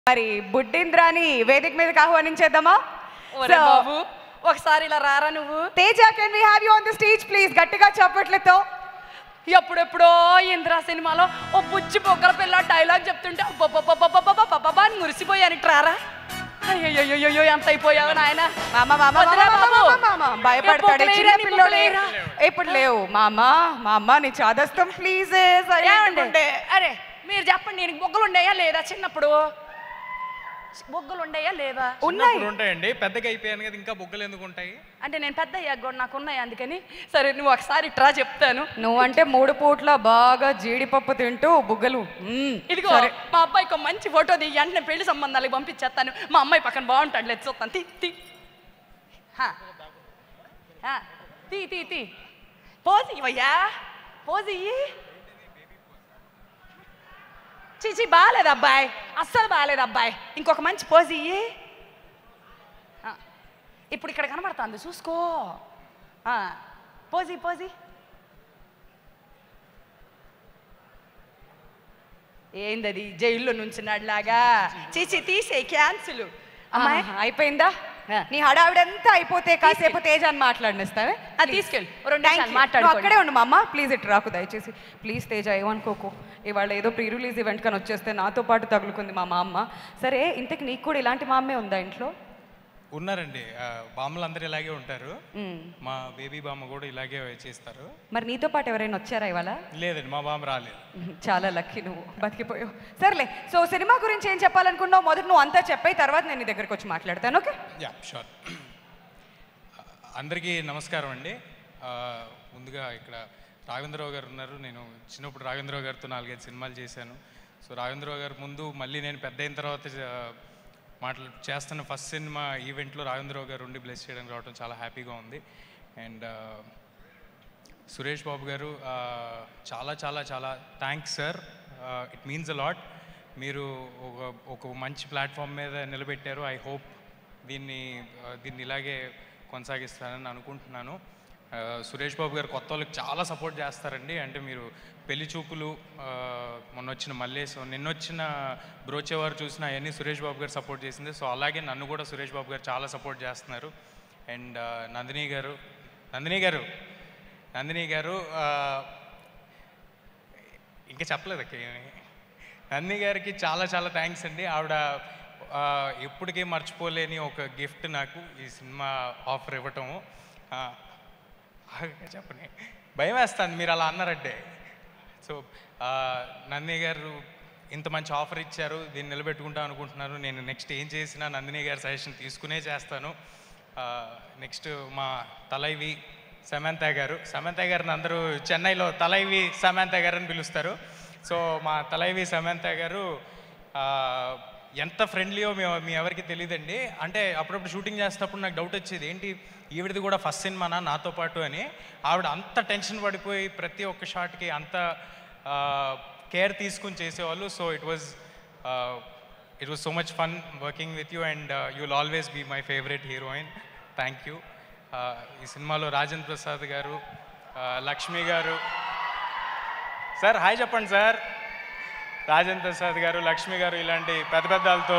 మరి బుడ్డింద్రాని వేదిక మీదకి ఆహ్వానించేద్దామా ఒరే So, బాబు ఒకసారి ఇలా రారా నువ్వు Teja can we have you on the stage please గట్టిగా చప్పట్లతో ఎప్పుడెప్పుడో ఇంద్రా సినిమాలో ఓ బుజ్జి బొగ్గల పిల్ల డైలాగ్ చెప్తుంటే అబ్బబ్బబ్బబ్బబ్బబ్బబ్బబ్బా అని మురిసిపోయాను ఇటు రారా అయ్యో ఎంత అయిపోయావు నాయన మామ మామ వద్దురా మామ, బాబు. మామ, మామ, భయపడతాడు ఏ చిన్న బొక్కలేరా, నీ పిల్లోడే బొక్కలేరా? ఇప్పుడు లేవు మామ మామ నీ చాదస్తం ప్లీజ్ ఏమండి? అరే మీరు చెప్పండి నేను బొగ్గలు ఉండేయా లేదా చిన్నప్పుడు బొగ్గలు ఉండేయా లేదా ఉన్నాయి చిన్నప్పుడు ఉంటాయండి పెద్దగా అయిపోయాను కదా ఇంకా బొగ్గలు ఎందుకు ఉంటాయి అంటే నేను పెద్ద అయ్యాక కూడా నాకు ఉన్నాయి అందుకని సరే నువ్వు ఒకసారి ట్రా చెప్తాను నువ్వంటే మూడు పూట్ల బాగా జీడిపప్పు తింటూ బుగ్గలు మ్మ్. ఇదిగో సరే మా అబ్బాయికి ఒక మంచి ఫోటో దిగి వెంటనే పెళ్లి సంబంధాలకు పంపించేస్తాను మా అమ్మాయి పక్కన బాగుంటాడు లేదు చూస్తాను తీ తీ హా. హా. తీ తీ తీ పోజ్ ఇవ్వయ్యా పోజ్ ఇయ్యి చీచి బాగాలేదు అబ్బాయి అస్సలు బాగాలేదు అబ్బాయి ఇంకొక మంచి పోజ్ ఇయ్యి ఆ. ఇప్పుడు ఇక్కడ కనబడుతుంది చూసుకో ఆ. పోజి పోజి ఏందది జైల్లో నుంచున్నాడులాగా చీచి తీసే క్యాన్సిల్ అమ్మాయి ఆహా, అయిపోయిందా ఆ. నీ హడావిడంతా అయిపోతే కాసేపు తేజ అని మాట్లాడినిస్తావే ఆ, తీసుకెళ్ళు. ఓ రెండు Thank నిమిషాలు you. మాట్లాడుకోండి. నువ్వు అక్కడే ఉండు మా అమ్మ ప్లీజ్ ఇటు రాకు దయచేసి ప్లీజ్ తేజ ఏమనుకోకు ఇవాళ ఏదో ప్రీ రిలీజ్ ఈవెంట్ కానీ వచ్చేస్తే నాతో పాటు తగులుకుంది మా మా అమ్మ సరే ఇంతకు నీకు కూడా ఇలాంటి మా అమ్మే ఉందా ఇంట్లో ఉన్నారండి ఆ, బామ్మలు అందరూ ఇలాగే ఉంటారు మ్మ్. మా బేబీ బామ్మ కూడా ఇలాగే చేస్తారు మరి నీతో పాటు ఎవరైనా వచ్చారా ఇవాళ లేదండి మా బామ్మ రాలేదు చాలా లక్కీ నువ్వు బతికిపోయావు సర్లే సో సినిమా గురించి ఏం చెప్పాలనుకున్నావు మొదట నువ్వు అంతా చెప్పాయి తర్వాత నేను నీ దగ్గరకు వచ్చి మాట్లాడతాను ఓకే యా షూర్ అందరికీ నమస్కారం అండి ఆ, ముందుగా ఇక్కడ రాఘవేంద్రరావు గారు ఉన్నారు నేను చిన్నప్పుడు రాఘవేంద్రరావు గారితో నాలుగైదు సినిమాలు చేశాను సో రాఘవేంద్రరావు గారి ముందు మళ్ళీ నేను పెద్ద అయిన తర్వాత జ- మాట్లా చేస్తున్న ఫస్ట్ సినిమా ఈవెంట్లో రాఘవేంద్రరావు గారు ఉండి బ్లెస్ చేయడానికి రావడం చాలా హ్యాపీగా ఉంది అండ్ సురేష్ బాబు గారు ఆ, చాలా చాలా చాలా thanks sir it means a lot మీరు ఒక ఒక మంచి ప్లాట్ఫామ్ మీద నిలబెట్టారు ఐ హోప్ దీన్ని ఆ, దీన్ని ఇలాగే కొనసాగిస్తానని అనుకుంటున్నాను ఆ, సురేష్ బాబు గారు కొత్త వాళ్ళకి చాలా సపోర్ట్ చేస్తారండి అంటే మీరు పెళ్లి చూపులు ఆ, మొన్న వచ్చిన మల్లేశం నిన్న వచ్చిన బ్రోచేవారు చూసిన అవన్నీ సురేష్ బాబు గారు సపోర్ట్ చేసింది సో అలాగే నన్ను కూడా సురేష్ బాబు గారు చాలా సపోర్ట్ చేస్తున్నారు అండ్ నందిని గారు నందిని గారు నందిని గారు ఆ, ఇంకా చెప్పలేదు అక్క ఏమీ నందిని గారికి చాలా చాలా థ్యాంక్స్ అండి ఆవిడ ఆ, ఎప్పటికీ మర్చిపోలేని ఒక గిఫ్ట్ నాకు ఈ సినిమా ఆఫర్ ఇవ్వటము ఆ, ఆగక్క చెప్పని భయం వేస్తాను మీరు అలా అన్నారంటే సో ఆ, నందిని గారు ఇంత మంచి ఆఫర్ ఇచ్చారు దీన్ని నిలబెట్టుకుంటాం అనుకుంటున్నారు నేను నెక్స్ట్ ఏం చేసినా నందిని గారి సజెషన్ తీసుకునే చేస్తాను నెక్స్ట్ మా తలైవి సమంత గారు సమంత గారిని అందరూ చెన్నైలో తలైవి సమంత గారు అని పిలుస్తారు సో మా తలైవి సమంత గారు ఆ, ఎంత ఫ్రెండ్లీయో మీ మీ ఎవరికి తెలియదండి అంటే అప్పుడప్పుడు షూటింగ్ చేసేటప్పుడు నాకు డౌట్ వచ్చేది ఏంటి ఈవిడది కూడా ఫస్ట్ సినిమానా నాతో పాటు అని ఆవిడ అంత టెన్షన్ పడిపోయి ప్రతి ఒక్క షాట్కి అంత కేర్ తీసుకుని చేసేవాళ్ళు so it was it was so much fun working with you and you will always be my favourite heroine thank you ఈ సినిమాలో Rajendra Prasad garu uh, Lakshmi garu sir hi చెప్పండి సార్ రాజేంద్ర ప్రసాద్ గారు లక్ష్మి గారు ఇలాంటి పెద్ద పెద్దలతో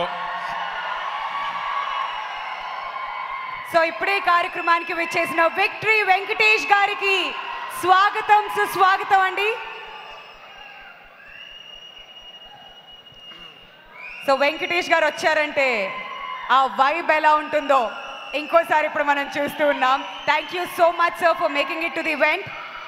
సో ఇప్పుడే ఈ కార్యక్రమానికి విచ్చేసిన విక్టరీ వెంకటేష్ గారికి స్వాగతం సుస్వాగతం అండి సో వెంకటేష్ గారు వచ్చారంటే ఆ వైబ్ ఎలా ఉంటుందో ఇంకోసారి ఇప్పుడు మనం చూస్తూ ఉన్నాం thank you so much sir for making it to the event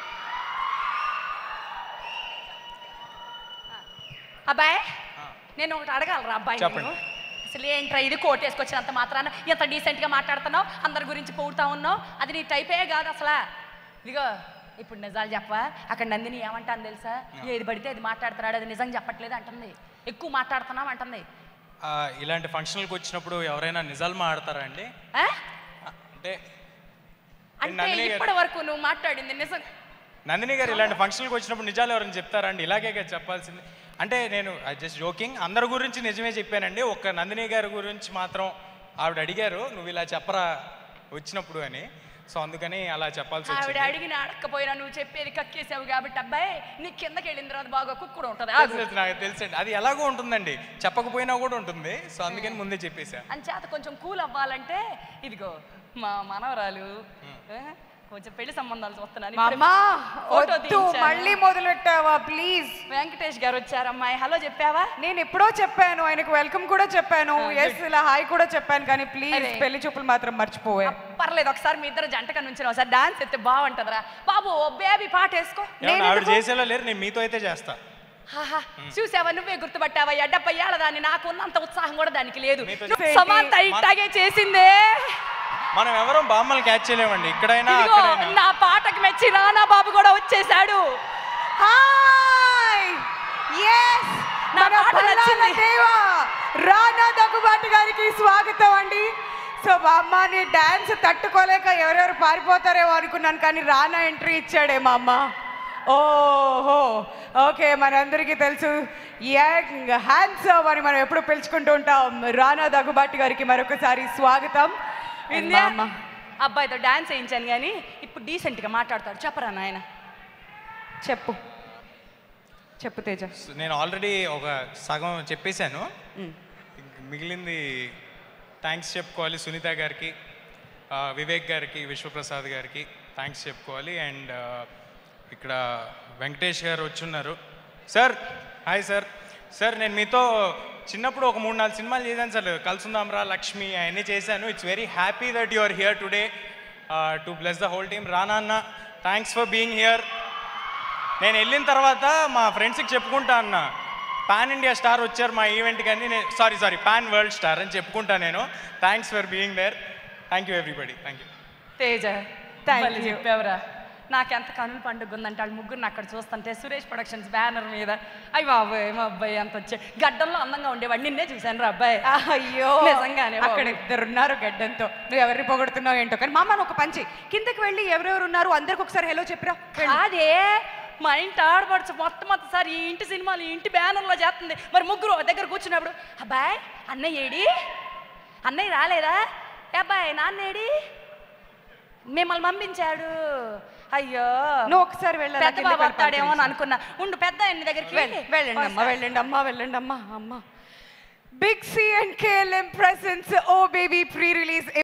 అబ్బాయి నేను ఒకటి అడగాలరా అబ్బాయి చెప్పండి. నేను? అసలు ఏంట్రా ఇది కోట్ వేసుకొచ్చినంత మాత్రాన ఎంత డీసెంట్గా మాట్లాడుతున్నావు అందరి గురించి పొగుడుతా ఉన్నావు అది నీ టైపే కాదు అసలు ఇదిగో ఇప్పుడు నిజాలు చెప్పవా అక్కడ నందిని ఏమంటాను తెలుసా ఏది పడితే అది మాట్లాడుతున్నాడు అది నిజం చెప్పట్లేదు అంటుంది ఎక్కువ మాట్లాడుతున్నావు అంటుంది ఆ, ఇలాంటి ఫంక్షన్లకు వచ్చినప్పుడు ఎవరైనా నిజాలు మాడతారా అండి ఆ? అంటే అంటే నందిని గారు- ఇప్పటి వరకు నువ్వు మాట్లాడింది నిజం నందిని గారు ఇలాంటి ఫంక్షన్లకు వచ్చినప్పుడు నిజాలు ఎవరైనా చెప్తారా అండి ఇలాగే కదా చెప్పాల్సింది అంటే నేను జస్ట్ జోకింగ్ అందరి గురించి నిజమే చెప్పానండి ఒక్క నందిని గారి గురించి మాత్రం ఆవిడ అడిగారు నువ్వు ఇలా చెప్పరా వచ్చినప్పుడు అని సో అందుకని అలా చెప్పాల్సి ఆవిడ వచ్చింది అడిగిన అడగకపోయినా నువ్వు చెప్పేది కక్కేసావు కాబట్టి అబ్బాయి నీ కిందకి వెళ్ళిన తర్వాత బాగా కుక్కుడు ఉంటుంది తెలుసు, తెలుసు, నాకు తెలుసండి అది ఎలాగో ఉంటుందండి చెప్పకపోయినా కూడా ఉంటుంది సో అందుకని ముందే చెప్పేశా అంచేత కొంచెం కూల్ అవ్వాలంటే ఇదిగో మా మనవరాలు ఏ, కొంచెం పెళ్లి సంబంధాలు చూస్తున్నాను మా ఇప్పుడే అమ్మ ఫోటో వద్దు తీయించాను. మళ్ళీ మొదలు పెట్టావా ప్లీజ్ వెంకటేష్ గారు వచ్చారు అమ్మాయి హలో చెప్పావా నేను ఎప్పుడో చెప్పాను ఆయనకు వెల్కమ్ కూడా చెప్పాను ఎస్ ఇలా హాయ్ కూడా చెప్పాను కానీ ప్లీజ్ అరే. పెళ్లి చూపులు మాత్రం మర్చిపోయా పర్లేదు ఒకసారి మీ ఇద్దరు జంటగా నుంచి ఒకసారి డాన్స్ ఎత్తే బాగుంటుందిరా బాబు ఓ బేబీ పాట వేసుకో ఏమన్నా ఆవిడ చేసేలా లేరు నేను మీతో అయితే చేస్తా హాహా, చూసావా నువ్వే గుర్తుపట్టావా డెబ్బై ఏళ్ళ దాన్ని నాకు ఉన్నంత ఉత్సాహం కూడా దానికి లేదు మీతో సమాంత ఇట్టాగే చేసిందే మనం ఎవరూ బామ్మలు క్యాచ్ చేయలేమండి ఇక్కడైనా ఇదిగో అక్కడైనా నా పాటకు మెచ్చి రానా బాబు కూడా వచ్చేసాడు హాయ్ ఎస్ నా మన పాట పల్లాల నచ్చింది. దేవ రానా దగ్గుబాటి గారికి స్వాగతం అండి సో మా అమ్మ నీ డాన్స్ తట్టుకోలేక ఎవరెవరు పారిపోతారేమో అనుకున్నాను కానీ రానా ఎంట్రీ ఇచ్చాడే మా అమ్మ ఓహో ఓకే మనందరికీ తెలుసు యంగ్ హ్యాండ్సమ్ అని మనం ఎప్పుడు పిలుచుకుంటూ ఉంటాం రానా దగ్గుబాటి గారికి మరొకసారి స్వాగతం And వింధ్యా, మా అమ్మ అబ్బాయితో డాన్స్ వేయించాను కానీ ఇప్పుడు డీసెంట్ గా మాట్లాడతాడు చెప్పరా నాయన చెప్పు చెప్పు తేజ నేను ఆల్రెడీ ఒక సగం చెప్పేశాను ఇంక మిగిలింది థ్యాంక్స్ చెప్పుకోవాలి సునీత గారికి ఆ, వివేక్ గారికి విశ్వప్రసాద్ గారికి థ్యాంక్స్ చెప్పుకోవాలి అండ్ ఇక్కడ వెంకటేష్ గారు వచ్చున్నారు సార్ హాయ్ సార్ సార్ నేను మీతో చిన్నప్పుడు ఒక మూడు నాలుగు సినిమాలు చేశాను సార్ కలుసుందాంరా లక్ష్మి అవన్నీ చేశాను it's very happy that you are here today to bless the whole team Rana అన్న థ్యాంక్స్ ఫర్ బీయింగ్ హియర్ నేను వెళ్ళిన తర్వాత మా ఫ్రెండ్స్కి చెప్పుకుంటా అన్న పాన్ ఇండియా స్టార్ వచ్చారు మా ఈవెంట్కి అని నేను sorry sorry pan world star అని చెప్పుకుంటా నేను thanks for being there thank you everybody thank you Teja Thank భలే you. చెప్పావురా నాకెంత కనుల పండుగ ఉందంటే వాళ్ళు ముగ్గురిని అక్కడ చూస్తుంటే సురేష్ ప్రొడక్షన్స్ బ్యానర్ మీద అయ్యి బాబాయ్ మా అబ్బాయి అంత వచ్చాడు గడ్డంలో అందంగా ఉండేవాడు నిన్నే చూశాను రా అబ్బాయి అయ్యో నిజంగానే బాబు. అక్కడ ఇద్దరు ఉన్నారు గడ్డంతో నువ్వు ఎవరిని పొగడుతున్నావు ఏంటో కానీ మామ నువ్వు ఒక పంచి కిందకి వెళ్ళి ఎవరెవరు ఉన్నారు అందరికి ఒకసారి హలో చెప్పిరా వెళ్ళు. అదే మా ఇంటి ఆడపడుచు మొత్తం మొత్తసారి ఈ ఇంటి సినిమాలు ఈ ఇంటి బ్యానర్లో చేస్తుంది మరి ముగ్గురు ఒక దగ్గర కూర్చున్నప్పుడు అబ్బాయ్ అన్నయ్య ఏడి అన్నయ్య రాలేదా ఏ అబ్బాయి నాన్నేడి మిమ్మల్ని పంపించాడు అయ్యో నువ్వు ఒకసారి వెళ్ళాలి పెద్ద బాబు వస్తాడేమో అని అనుకున్నా ఉండు పెద్ద ఆయన దగ్గరికి వెళ్ళండి అమ్మా వెళ్ళండి అమ్మా వెళ్ళండి అమ్మా అమ్మా Big C and KLM presence oh baby pre release